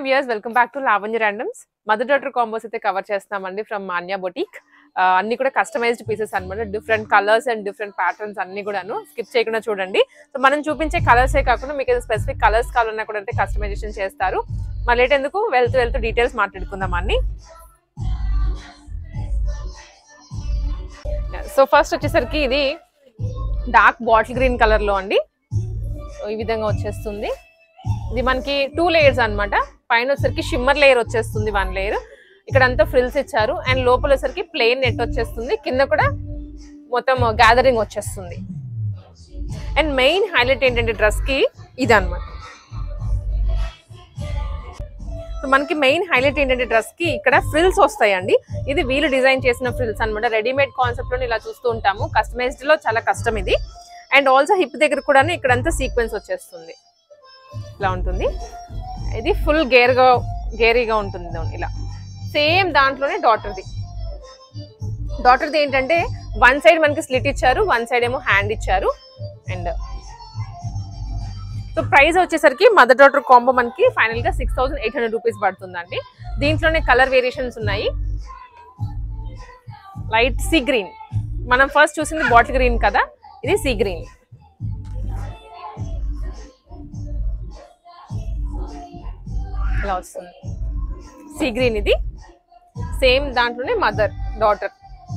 viewers welcome back to Lavanya randoms mother daughter combos అయితే cover చేస్తున్నామండి from Manya boutique అన్ని కూడా కస్టమైజ్డ్ పీసెస్ అన్నమాట different colours and different patterns అన్ని కూడాను స్కిప్ చేయకుండా చూడండి సో మనం చూపించే కలర్సే కాకుండా మీకు ఏదో స్పెసిఫిక్ కలర్స్ కావాలన్నా కూడా అయితే కస్టమైజేషన్ చేస్తారు మళ్ళీ ఎందుకు వెళ్తూ వెళ్తూ డీటెయిల్స్ మాట్లాడుకుందాం అన్ని సో ఫస్ట్ వచ్చేసరికి ఇది డార్క్ బాటిల్ గ్రీన్ కలర్ లో అండి సో ఈ విధంగా వచ్చేస్తుంది ఇది మనకి టూ లేయర్స్ అన్నమాట పైన వచ్చేసరికి షిమ్మర్ లేయర్ వచ్చేస్తుంది వన్ లేయర్ ఇక్కడ అంతా ఫ్రిల్స్ ఇచ్చారు అండ్ లోపల వచ్చేసరికి ప్లెయిన్ నెట్ వచ్చేస్తుంది కింద కూడా మొత్తం గ్యాదరింగ్ వచ్చేస్తుంది అండ్ మెయిన్ హైలైట్ ఏంటంటే డ్రెస్ కి ఇది అనమాట సో మనకి మెయిన్ హైలైట్ ఏంటంటే డ్రెస్ కి ఇక్కడ ఫ్రిల్స్ వస్తాయండి ఇది వీళ్ళు డిజైన్ చేసిన ఫ్రిల్స్ అనమాట రెడీమేడ్ కాన్సెప్ట్ లో ఇలా చూస్తూ ఉంటాము కస్టమైజ్డ్ లో చాలా కష్టం ఇది అండ్ ఆల్సో హిప్ దగ్గర కూడా ఇక్కడంతా సీక్వెన్స్ వచ్చేస్తుంది ఇలా ఉంటుంది ఇది ఫుల్ గేర్గా గేరీగా ఉంటుంది ఇదిగోండి ఇలా సేమ్ దాంట్లోనే డాటర్ది డాటర్ది ఏంటంటే వన్ సైడ్ మనకి స్లిట్ ఇచ్చారు వన్ సైడ్ ఏమో హ్యాండ్ ఇచ్చారు అండ్ సో ప్రైస్ వచ్చేసరికి మదర్ డాటర్ కాంబో మనకి ఫైనల్ గా six thousand eight hundred rupees పడుతుందండి దీంట్లోనే కలర్ వేరియేషన్స్ ఉన్నాయి లైట్ సీ గ్రీన్ మనం ఫస్ట్ చూసింది బాటిల్ గ్రీన్ కదా ఇది సీ గ్రీన్ ఇలా వస్తుంది సీ గ్రీన్ ఇది సేమ్ దాంట్లోనే మదర్ డాటర్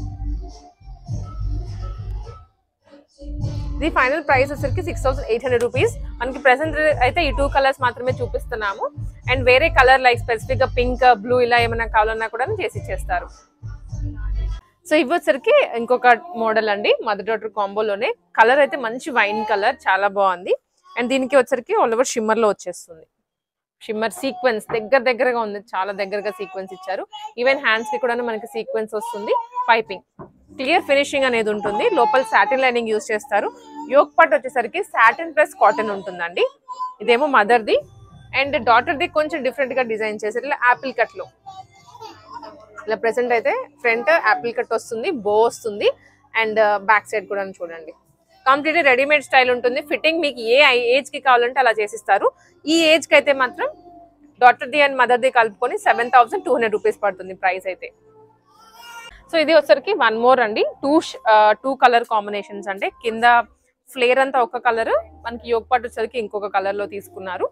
ఇది ఫైనల్ ప్రైస్ వచ్చరికి six thousand eight hundred rupees మనకి ప్రెసెంట్ అయితే ఈ టూ కలర్స్ మాత్రమే చూపిస్తున్నాము అండ్ వేరే కలర్ లైక్ స్పెసిఫిక్ గా పింక్ బ్లూ ఇలా ఏమైనా కావాలన్నా కూడా చేసి ఇచ్చేస్తారు సో ఇవి వచ్చరికి ఇంకొక మోడల్ అండి మదర్ డాటర్ కాంబోలోనే కలర్ అయితే మంచి వైన్ కలర్ చాలా బాగుంది అండ్ దీనికి వచ్చరికి ఆల్ ఓవర్ షిమ్మర్ లో వచ్చేస్తుంది షిమ్మర్ సీక్వెన్స్ దగ్గర దగ్గరగా ఉంది చాలా దగ్గరగా సీక్వెన్స్ ఇచ్చారు ఈవెన్ హ్యాండ్స్ కి కూడా మనకి సీక్వెన్స్ వస్తుంది పైపింగ్ క్లియర్ ఫినిషింగ్ అనేది ఉంటుంది లోపల సాటిన్ లైనింగ్ యూస్ చేస్తారు యోక్ పార్ట్ వచ్చేసరికి సాటిన్ ప్లస్ కాటన్ ఉంటుందండి ఇదేమో మదర్ది అండ్ డాటర్ది కొంచెం డిఫరెంట్ గా డిజైన్ చేశారు ఇలా యాపిల్ కట్ లో ఇలా ప్రెసెంట్ అయితే ఫ్రంట్ యాపిల్ కట్ వస్తుంది బో వస్తుంది అండ్ బ్యాక్ సైడ్ కూడా చూడండి కంప్లీట్ రెడీమేడ్ స్టైల్ ఉంటుంది ఫిట్టింగ్ మీకు ఏ ఏజ్ కి కావాలంటే అలా చేసిస్తారు ఈ ఏజ్ కి అయితే మాత్రం డాక్టర్ ది అండ్ మదర్ ది కలుపుకొని seven thousand two hundred rupees పడుతుంది ప్రైస్ అయితే సో ఇది వచ్చరికి వన్ మోర్ అండి టూ టూ కలర్ కాంబినేషన్స్ అంటే కింద ఫ్లేర్ అంతా ఒక కలర్ మనకి యోగ పాటు వచ్చరికి ఇంకొక కలర్ లో తీసుకున్నారు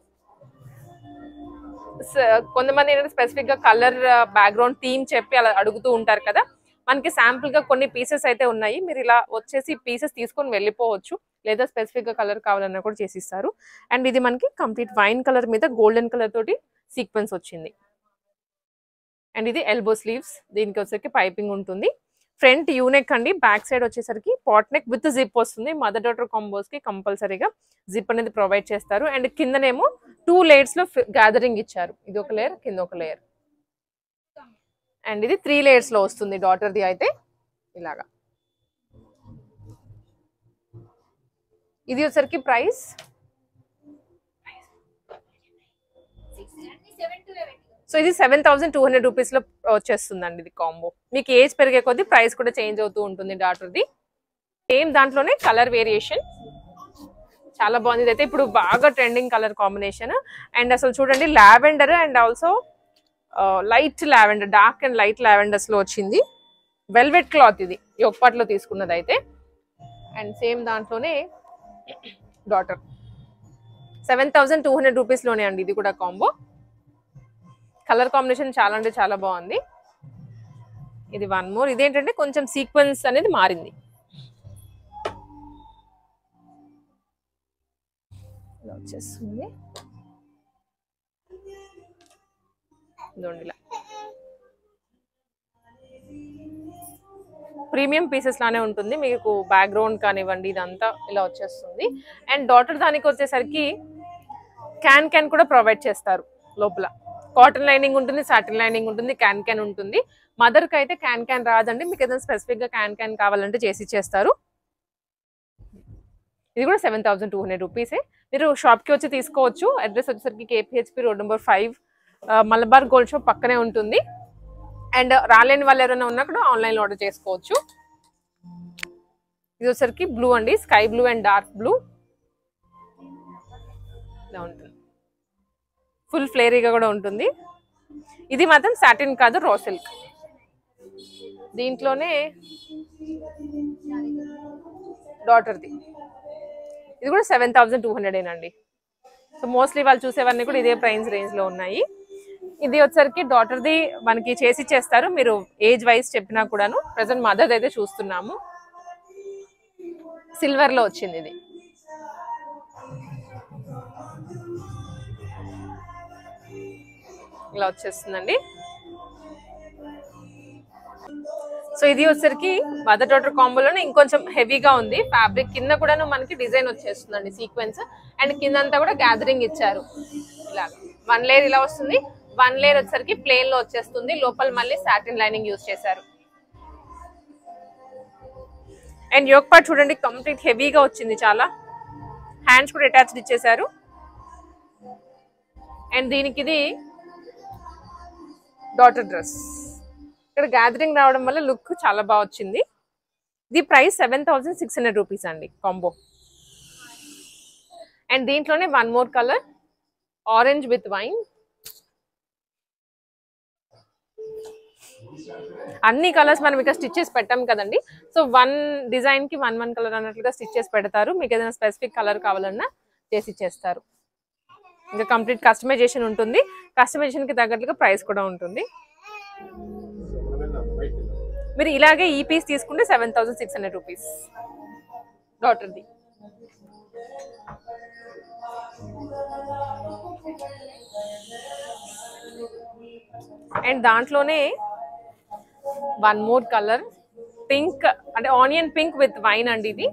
స- కొంతమంది ఏంటంటే స్పెసిఫిక్ గా కలర్ బ్యాక్గ్రౌండ్ థీమ్ చెప్పి అలా అడుగుతూ ఉంటారు కదా మనకి శాంపుల్ గా కొన్ని పీసెస్ అయితే ఉన్నాయి మీరు ఇలా వచ్చేసి పీసెస్ తీసుకొని వెళ్ళిపోవచ్చు లేదా స్పెసిఫిక్ గా కలర్ కావాలన్నా కూడా చేసిస్తారు అండ్ ఇది మనకి కంప్లీట్ వైన్ కలర్ మీద గోల్డెన్ కలర్ తోటి సీక్వెన్స్ వచ్చింది అండ్ ఇది ఎల్బో స్లీవ్స్ దీనికి వచ్చేసరికి పైపింగ్ ఉంటుంది ఫ్రంట్ యూనెక్ అండి బ్యాక్ సైడ్ వచ్చేసరికి పాట్ నెక్ విత్ జిప్ వస్తుంది మదర్ డాటర్ కాంబోస్ కి కంపల్సరీగా జిప్ అనేది ప్రొవైడ్ చేస్తారు అండ్ కిందనేమో టూ లేయర్స్ లో గ్యాదరింగ్ ఇచ్చారు ఇది ఒక లేయర్ కింద ఒక లేయర్ అండ్ ఇది త్రీ లేయర్స్ లో వస్తుంది డాటర్ ది అయితే ఇలాగా ఇది వచ్చరికి ప్రైస్ సో ఇది seven thousand two hundred rupees లో వచ్చేస్తుందండి ఇది కాంబో మీకు ఏజ్ పెరిగే కొద్దీ ప్రైస్ కూడా చేంజ్ అవుతూ ఉంటుంది డాటర్ది సేమ్ దాంట్లోనే కలర్ వేరియేషన్ చాలా బాగుంది ఇదైతే ఇప్పుడు బాగా ట్రెండింగ్ కలర్ కాంబినేషన్ అండ్ అసలు చూడండి lavender and also light lavender dark and light lavenders లో వచ్చింది వెల్వెట్ క్లాత్ ఇది యొక్కపాట్లో తీసుకున్నది అయితే అండ్ సేమ్ దాంట్లోనే daughter seven thousand two hundred రూపీస్లోనే అండి ఇది కూడా కాంబో కలర్ కాంబినేషన్ చాలా అంటే చాలా బాగుంది ఇది వన్ మోర్ ఇదేంటంటే కొంచెం సీక్వెన్స్ అనేది మారింది ఇలా వచ్చేస్తుంది ఇదిగోండి ఇలా ప్రీమియం పీసెస్ లానే ఉంటుంది మీకు బ్యాక్గ్రౌండ్ కానివ్వండి ఇదంతా ఇలా వచ్చేస్తుంది అండ్ డాటర్ దానికి వచ్చేసరికి క్యాన్ క్యాన్ కూడా ప్రొవైడ్ చేస్తారు లోపల కాటన్ లైనింగ్ ఉంటుంది సాటిన్ లైనింగ్ ఉంటుంది క్యాన్ క్యాన్ ఉంటుంది మదర్ కి అయితే క్యాన్ క్యాన్ రాదండి మీకు ఏదైనా స్పెసిఫిక్ గా క్యాన్ క్యాన్ కావాలంటే చేసి ఇచ్చేస్తారు ఇది కూడా సెవెన్ థౌసండ్ టూ హండ్రెడ్ రూపీసే మీరు షాప్ కి వచ్చి తీసుకోవచ్చు అడ్రస్ వచ్చేసరికి KPHB road number five Malabar Gold shop పక్కనే ఉంటుంది అండ్ రాలేని వాళ్ళు ఎవరైనా ఉన్నా కూడా ఆన్లైన్ లో ఆర్డర్ చేసుకోవచ్చు ఇది వచ్చరికి బ్లూ అండి sky blue and dark blue ఇలా ఉంటుంది ఫుల్ ఫ్లేరీగా కూడా ఉంటుంది ఇది మాత్రం సాటిన్ కాదు రా సిల్క్ దీంట్లోనే డాటర్ది ఇది కూడా సెవెన్ థౌజండ్ టూ హండ్రెడ్ ఏనండి సో మోస్ట్లీ వాళ్ళు చూసేవన్నీ కూడా ఇదే ప్రైస్ రేంజ్ లో ఉన్నాయి ఇది వచ్చరికి డాటర్ది మనకి చేసి ఇచ్చేస్తారు మీరు ఏజ్ వైజ్ చెప్పినా కూడాను ప్రజెంట్ మదర్ అయితే చూస్తున్నాము సిల్వర్ లో వచ్చింది ఇది ఇలా వచ్చేస్తుందండి సో ఇది వచ్చరికి మదర్ డాటర్ కాంబోలోనే ఇంకొంచెం హెవీగా ఉంది ఫ్యాబ్రిక్ కింద కూడాను మనకి డిజైన్ వచ్చేస్తుందండి సీక్వెన్స్ అండ్ కింద అంతా కూడా గ్యాదరింగ్ ఇచ్చారు ఇలాగా వన్ లేయర్ ఇలా వస్తుంది వన్ లేయర్ వచ్చరికి ప్లేన్ లో వచ్చేస్తుంది లోపల మళ్ళీ సాటిన్ లైనింగ్ యూస్ చేశారు అండ్ యోగ్ పార్ట్ చూడండి కంప్లీట్ హెవీగా వచ్చింది చాలా హ్యాండ్స్ కూడా అటాచ్డ్ ఇచ్చేసారు అండ్ దీనికి ఇది డాటర్ డ్రెస్ ఇక్కడ గ్యాదరింగ్ రావడం వల్ల లుక్ చాలా బాగా వచ్చింది ఇది price seven thousand six hundred rupees అండి కాంబో అండ్ దీంట్లోనే one more colour orange with wine అన్ని కలర్స్ మనం ఇక్కడ స్టిచ్ చేసి పెట్టాం కదండి సో వన్ డిజైన్ కి వన్ వన్ కలర్ అన్నట్లుగా స్టిచ్ చేసి పెడతారు మీకు ఏదైనా స్పెసిఫిక్ కలర్ కావాలన్నా చేసి ఇచ్చేస్తారు ఇంకా కంప్లీట్ కస్టమైజేషన్ ఉంటుంది కస్టమైజేషన్ కి తగ్గట్లుగా ప్రైస్ కూడా ఉంటుంది మీరు ఇలాగే ఈ పీస్ తీసుకుంటే seven thousand six hundred rupees డాటర్ది అండ్ దాంట్లోనే వన్ మోర్ కలర్ పింక్ అంటే ఆనియన్ పింక్ విత్ వైన్ అండి ఇది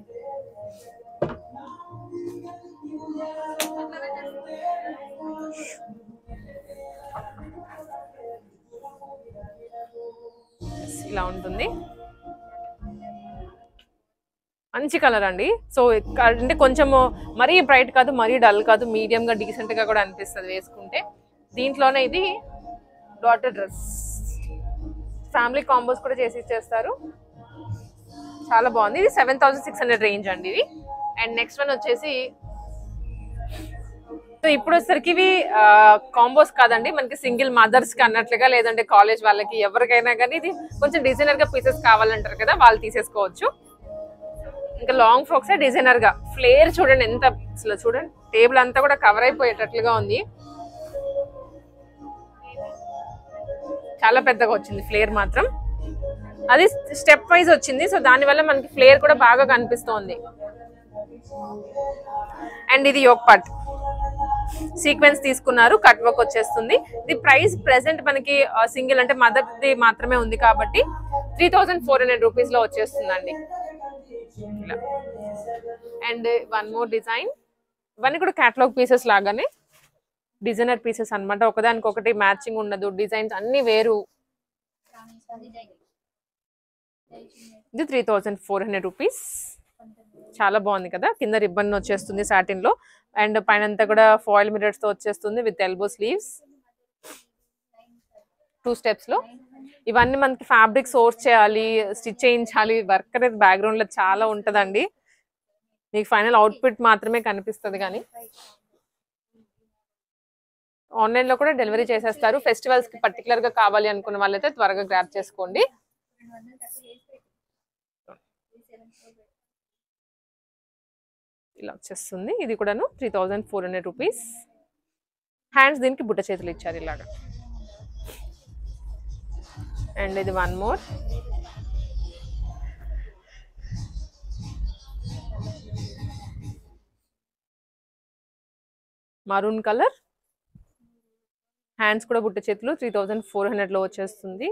ఇలా ఉంటుంది మంచి కలర్ అండి సో ఇక్క- అంటే కొంచెము మరీ బ్రైట్ కాదు మరీ డల్ కాదు మీడియం గా డీసెంట్ గా కూడా అనిపిస్తుంది వేసుకుంటే దీంట్లోనే ఇది డాటర్ డ్రెస్ ఫ్యామిలీ కాంబోస్ కూడా చేసి ఇచ్చేస్తారు చాలా బాగుంది ఇది seven thousand six hundred range అండి ఇది అండ్ నెక్స్ట్ వన్ వచ్చేసి సో ఇప్పుడు వచ్చేసరికి ఇవి కాంబోస్ కాదండి మనకి సింగిల్ మదర్స్ కి అన్నట్లుగా లేదంటే కాలేజ్ వాళ్ళకి ఎవరికైనా కానీ ఇది కొంచెం డిజైనర్ గా పీసెస్ కావాలంటారు కదా వాళ్ళు తీసేసుకోవచ్చు ఇంకా లాంగ్ ఫ్రాక్స్ డిజైనర్ గా ఫ్లేర్ చూడండి ఎంత అసలు చూడండి టేబుల్ అంతా కూడా కవర్ అయిపోయేటట్లుగా ఉంది చాలా పెద్దగా వచ్చింది ఫ్లేర్ మాత్రం అది స్టెప్ వైజ్ వచ్చింది సో దానివల్ల మనకి ఫ్లేర్ కూడా బాగా కనిపిస్తోంది అండ్ ఇది యోగ్ పార్ట్ సీక్వెన్స్ తీసుకున్నారు కట్ వర్క్ వచ్చేస్తుంది ఇది ప్రైస్ ప్రెసెంట్ మనకి సింగిల్ అంటే మదర్ ది మాత్రమే ఉంది కాబట్టి three thousand four hundred rupees లో వచ్చేస్తుందండి ఇలా అండ్ వన్ మోర్ డిజైన్ ఇవన్నీ కూడా క్యాటలాగ్ పీసెస్ లాగానే డిజైనర్ పీసెస్ అన్నమాట ఒకదానికొకటి మ్యాచింగ్ ఉండదు డిజైన్స్ అన్ని వేరు ఇది three thousand four hundred rupees చాలా బాగుంది కదా కింద రిబ్బన్ వచ్చేస్తుంది సాటిన్ లో అండ్ పైన అంతా కూడా ఫాయిల్ మిరర్స్ తో వచ్చేస్తుంది with elbow sleeves two steps లో ఇవన్నీ మనకి ఫ్యాబ్రిక్ సోర్స్ చేయాలి స్టిచ్ చేయించాలి వర్క్ అనేది బ్యాక్గ్రౌండ్ లో చాలా ఉంటదండి మీకు ఫైనల్ అవుట్పుట్ మాత్రమే కనిపిస్తుంది కానీ ఆన్లైన్ లో కూడా డెలివరీ చేసేస్తారు ఫెస్టివల్స్ కి పర్టికులర్ గా కావాలి అనుకున్న వాళ్ళైతే త్వరగా గ్రాప్ చేసుకోండి ఇలా వచ్చేస్తుంది ఇది కూడాను three thousand four hundred rupees hands దీనికి బుట్ట చేతులు ఇచ్చారు ఇలాగా అండ్ ఇది one more maroon colour hands కూడా బుట్ట చేతులు త్రీ థౌజండ్ ఫోర్ హండ్రెడ్లో వచ్చేస్తుంది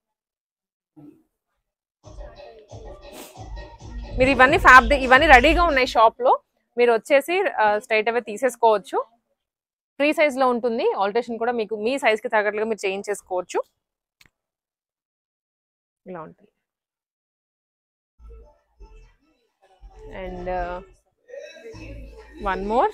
మీరు ఇవన్నీ ఫ్యాబ్రిక్ ఇవన్నీ రెడీగా ఉన్నాయి షాప్లో మీరు వచ్చేసి స్ట్రైట్ అవే తీసేసుకోవచ్చు ఫ్రీ సైజ్లో ఉంటుంది ఆల్టరేషన్ కూడా మీకు మీ సైజ్కి తగ్గట్లుగా మీరు చేంజ్ చేసుకోవచ్చు ఇలా ఉంటుంది అండ్ వన్ మోర్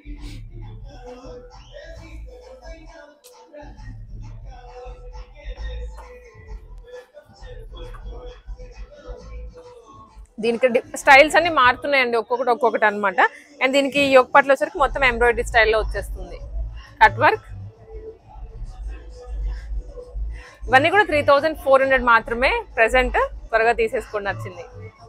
దీనికి స్టైల్స్ అన్ని మారుతున్నాయండి ఒక్కొక్కటి ఒక్కొక్కటి అన్నమాట అండ్ దీనికి యొక్క పట్ల వచ్చరికి మొత్తం ఎంబ్రాయిడరీ స్టైల్లో వచ్చేస్తుంది కట్ వర్క్ ఇవన్నీ కూడా త్రీ థౌజండ్ ఫోర్ హండ్రెడ్ మాత్రమే ప్రెసెంట్ త్వరగా తీసేసుకోండి నచ్చింది